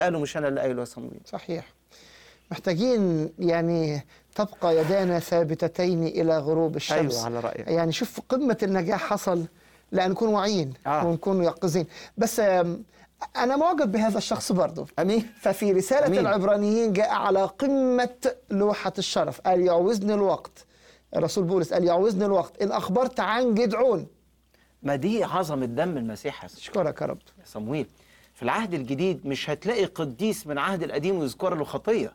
قالوا مش انا اللي قايله يا صمويل صحيح محتاجين يعني تبقى يدانا ثابتتين الى غروب الشمس ايوه على رايك يعني شوف قمه النجاح حصل لان نكون واعيين آه. ونكون يقظين بس آم، انا معجب بهذا الشخص برضه امين ففي رسالة أمين. العبرانيين جاء على قمة لوحة الشرف قال يعوزني الوقت الرسول بولس قال يعوزني الوقت إن أخبرت عن جدعون ما دي عظمه دم المسيح يا أشكرك يا رب يا صمويل في العهد الجديد مش هتلاقي قديس من العهد القديم يذكر له خطيه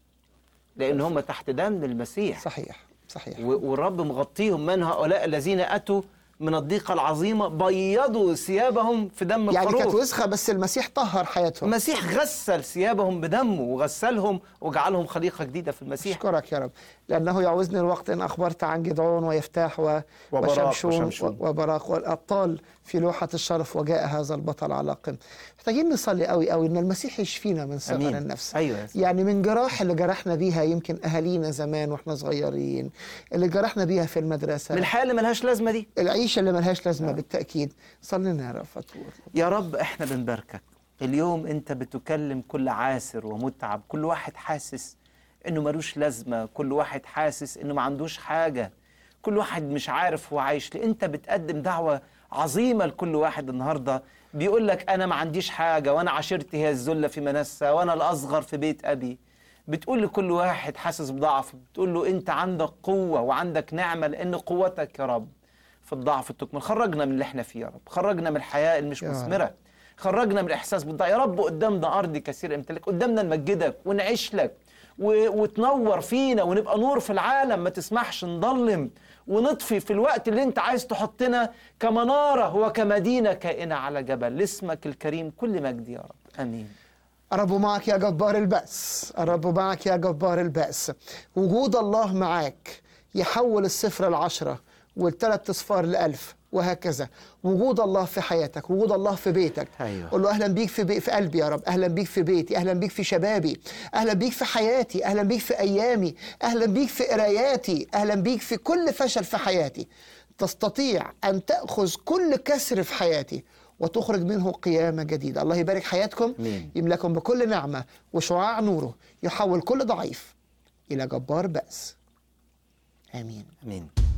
لان هم تحت دم المسيح صحيح صحيح و- والرب مغطيهم من هؤلاء الذين اتوا من الضيقه العظيمه بيضوا ثيابهم في دم يعني كانت الخروف وسخة بس المسيح طهر حياتهم المسيح غسل ثيابهم بدمه وغسلهم وجعلهم خليقه جديده في المسيح أشكرك يا رب لأنه يعوزني الوقت إن أخبرت عن جدعون ويفتاح و... وبراق وشمشون وشمشون. و- وبراق والأبطال في لوحة الشرف وجاء هذا البطل على قمة محتاجين نصلي قوي قوي إن المسيح يشفينا من صغر أمين. النفس أيوة يا سيدي. يعني من جراح اللي جرحنا بيها يمكن أهالينا زمان وإحنا صغيرين اللي جرحنا بيها في المدرسة من الحياه اللي ملهاش لازمه دي العيشة اللي ملهاش لازمة بالتأكيد صلي لنا يا رب فتور يا رب احنا بنباركك اليوم انت بتكلم كل عاسر ومتعب كل واحد حاسس انه ملوش لازمه كل واحد حاسس انه ما عندوش حاجه كل واحد مش عارف هو عايش ليه انت بتقدم دعوه عظيمه لكل واحد النهارده بيقول لك انا ما عنديش حاجه وانا عشيرتي هي الذله في منسى وانا الاصغر في بيت ابي بتقول لكل واحد حاسس بضعف بتقول له انت عندك قوه وعندك نعمه لان قوتك يا رب في الضعف التكمل خرجنا من اللي احنا فيه يا رب خرجنا من الحياه اللي مش يا رب. مثمره خرجنا من الاحساس بالضعف يا رب قدامنا ارض كثير امتلاك قدامنا نمجدك ونعيش لك و... وتنور فينا ونبقى نور في العالم ما تسمحش نضلم ونطفي في الوقت اللي انت عايز تحطنا كمناره وكمدينه كائنه على جبل لاسمك الكريم كل مجد يا رب امين الرب معك يا جبار البأس الرب معك يا جبار البأس وجود الله معاك يحول الصفر العشرة والثلاث اصفار لألف وهكذا وجود الله في حياتك وجود الله في بيتك أيوة. قول له اهلا بيك في بي في قلبي يا رب اهلا بيك في بيتي اهلا بيك في شبابي اهلا بيك في حياتي اهلا بيك في ايامي اهلا بيك في قراياتي اهلا بيك في كل فشل في حياتي تستطيع ان تاخذ كل كسر في حياتي وتخرج منه قيامه جديده الله يبارك حياتكم آمين. يملكم بكل نعمه وشعاع نوره يحول كل ضعيف الى جبار بأس امين امين